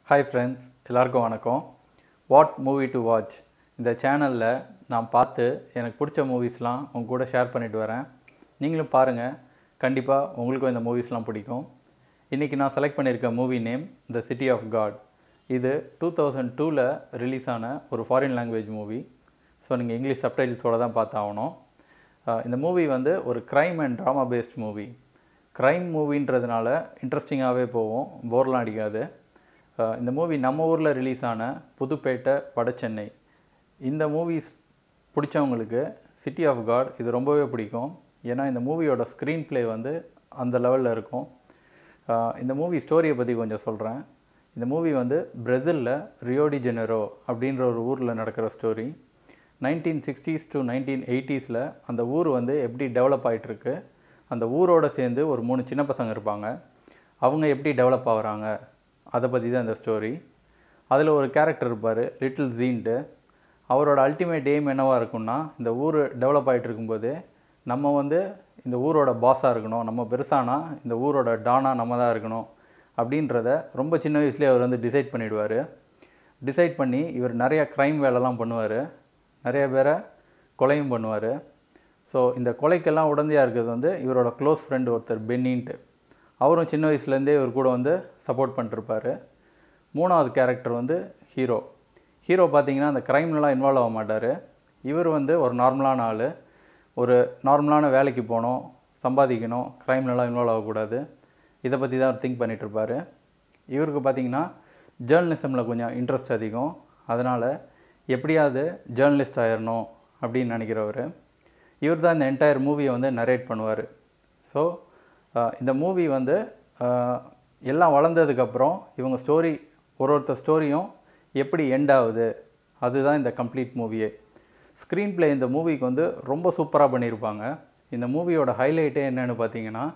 hi friends எல்லாருக்கும் வணக்கம் what movie to watch இந்த சேனலில் நான் பார்த்து எனக்கு பிடிச்ச மூவிஸ்லாம் உங்க கூட ஷேர் பண்ணிட்டு வரேன் நீங்களும் பாருங்கள் கண்டிப்பாக உங்களுக்கும் இந்த மூவிஸ்லாம் பிடிக்கும் இன்றைக்கி நான் செலக்ட் பண்ணியிருக்க movie name the City of God இது டூ தௌசண்ட் டூவில் ரிலீஸ் ஆன ஒரு ஃபாரின் லாங்குவேஜ் மூவி ஸோ நீங்கள் இங்கிலீஷ் சப்டைட்டில்ஸோடு தான் பார்த்தாகணும் அஹ் இந்த மூவி வந்து ஒரு crime and drama based movie crime மூவின்றதுனால இன்ட்ரெஸ்டிங்காகவே போகும் போர்லாம் அடிக்காது அஹ் இந்த மூவி நம்ம ஊரில் ரிலீஸ் ஆன புதுப்பேட்டை வடசென்னை இந்த மூவிஸ் பிடிச்சவங்களுக்கு சிட்டி ஆஃப் காட் இது ரொம்பவே பிடிக்கும் ஏன்னா இந்த மூவியோட ஸ்க்ரீன் ப்ளே வந்து அந்த லெவலில் இருக்கும் அஹ் இந்த மூவி ஸ்டோரியை பற்றி கொஞ்சம் சொல்கிறேன் இந்த மூவி வந்து பிரேசிலில் ரியோடி ஜெனரோ அப்படின்ற ஒரு ஊரில் நடக்கிற story nineteen sixties to nineteen எயிட்டிஸில் அந்த ஊர் வந்து எப்படி டெவலப் ஆகிட்டுருக்கு அந்த ஊரோட சேர்ந்து ஒரு மூணு சின்ன பசங்க இருப்பாங்க அவங்க எப்படி டெவலப் ஆகுறாங்க அதை பற்றி தான் இந்த ஸ்டோரி அதில் ஒரு கேரக்டர் இருப்பார் லிட்டில் ஜீன்ட்டு அவரோட அல்டிமேட் எய்ம் என்னவாக இருக்கும்னா இந்த ஊர் டெவலப் ஆகிட்டு இருக்கும்போது நம்ம வந்து இந்த ஊரோட பாஸாக இருக்கணும் நம்ம பெருசானா இந்த ஊரோட டானா நம்ம தான் இருக்கணும் அப்படின்றத ரொம்ப சின்ன வயசுலேயே அவர் வந்து டிசைட் பண்ணிடுவார் டிசைட் பண்ணி இவர் நிறைய க்ரைம் வேலைலாம் பண்ணுவார் நிறைய பேரை கொலையும் பண்ணுவார் ஸோ இந்த கொலைக்கெல்லாம் உடந்தையாக இருக்கிறது வந்து இவரோட க்ளோஸ் ஃப்ரெண்டு ஒருத்தர் பென்னின்ட்டு அவரும் சின்ன வயசுலேருந்தே இவர் கூட வந்து சப்போர்ட் பண்ணிருப்பாரு மூணாவது கேரக்டர் வந்து ஹீரோ ஹீரோ பார்த்தீங்கன்னா அந்த க்ரைம்லலாம் இன்வால்வ் ஆக மாட்டார் இவர் வந்து ஒரு நார்மலான ஆள் ஒரு நார்மலான வேலைக்கு போகணும் சம்பாதிக்கணும் க்ரைம்லலாம் இன்வால்வ் ஆகக்கூடாது இதை பற்றி தான் திங்க் பண்ணிட்டு இருப்பாரு இவருக்கு பார்த்தீங்கன்னா ஜேர்னலிசமில் கொஞ்சம் இன்ட்ரெஸ்ட் அதிகம் அதனால் எப்படியாவது ஜேர்னலிஸ்ட் ஆயிடணும் அப்படின்னு நினைக்கிறவர் இவர் தான் இந்த என்டையர் மூவியை வந்து நரேட் பண்ணுவார் ஸோ இந்த மூவி வந்து அஹ், எல்லாம் வளர்ந்ததுக்கப்புறம் இவங்க ஸ்டோரி ஒரு ஒருத்தர் ஸ்டோரியும் எப்படி எண்ட் ஆகுது அதுதான் இந்த கம்ப்ளீட் மூவியே ஸ்க்ரீன் ப்ளே இந்த மூவிக்கு வந்து ரொம்ப சூப்பராக பண்ணியிருப்பாங்க இந்த மூவியோட ஹைலைட்டே என்னன்னு பார்த்தீங்கன்னா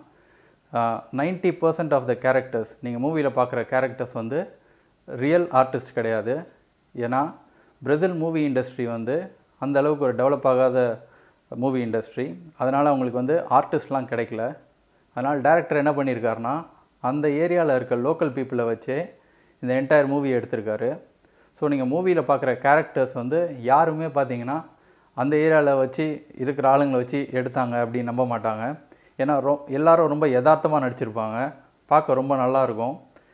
ninety percent of the characters நீங்கள் மூவியில் பார்க்குற கேரக்டர்ஸ் வந்து ரியல் ஆர்டிஸ்ட் கிடையாது ஏன்னா பிரேசில் மூவி இண்டஸ்ட்ரி வந்து அந்த அளவுக்கு ஒரு டெவலப் ஆகாத மூவி இண்டஸ்ட்ரி அதனால் அவங்களுக்கு வந்து ஆர்டிஸ்ட்லாம் கிடைக்கல அதனால் டேரக்டர் என்ன பண்ணியிருக்காருன்னா அந்த ஏரியாவில் இருக்க லோக்கல் பீப்புளை வச்சே இந்த என்டையர் மூவி எடுத்திருக்காரு ஸோ நீங்கள் மூவியில் பார்க்குற கேரக்டர்ஸ் வந்து யாருமே பார்த்தீங்கன்னா அந்த ஏரியாவில் வச்சு இருக்கிற ஆளுங்களை வச்சு எடுத்தாங்க அப்படின்னு நம்ப மாட்டாங்க ஏன்னா ரொ எல்லாரும் ரொம்ப யதார்த்தமாக நடிச்சிருப்பாங்க பார்க்க ரொம்ப நல்லா இருக்கும்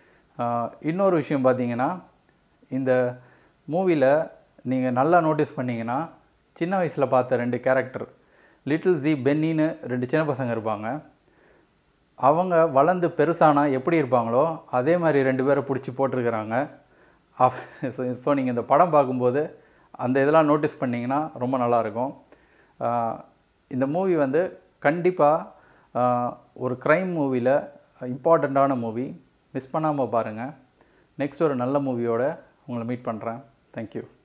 ஆஹ் இன்னொரு விஷயம் பார்த்தீங்கன்னா இந்த மூவியில் நீங்கள் நல்லா நோட்டீஸ் பண்ணீங்கன்னா சின்ன வயசில் பார்த்த ரெண்டு கேரக்டர் லிட்டில் ஜி பென்னின்னு ரெண்டு சின்ன பசங்க இருப்பாங்க அவங்க வளர்ந்து பெருசானா எப்படி இருப்பாங்களோ அதே மாதிரி ரெண்டு பேரை பிடிச்சி போட்டிருக்கிறாங்க ஸோ நீங்கள் இந்த படம் பார்க்கும்போது அந்த இதெல்லாம் நோட்டீஸ் பண்ணிங்கன்னா ரொம்ப நல்லாயிருக்கும் இந்த மூவி வந்து கண்டிப்பாக ஒரு க்ரைம் மூவியில் இம்பார்ட்டண்ட்டான மூவி மிஸ் பண்ணாமல் பாருங்கள் நெக்ஸ்ட் ஒரு நல்ல மூவியோட உங்களை மீட் பண்ணுறேன் தேங்க்யூ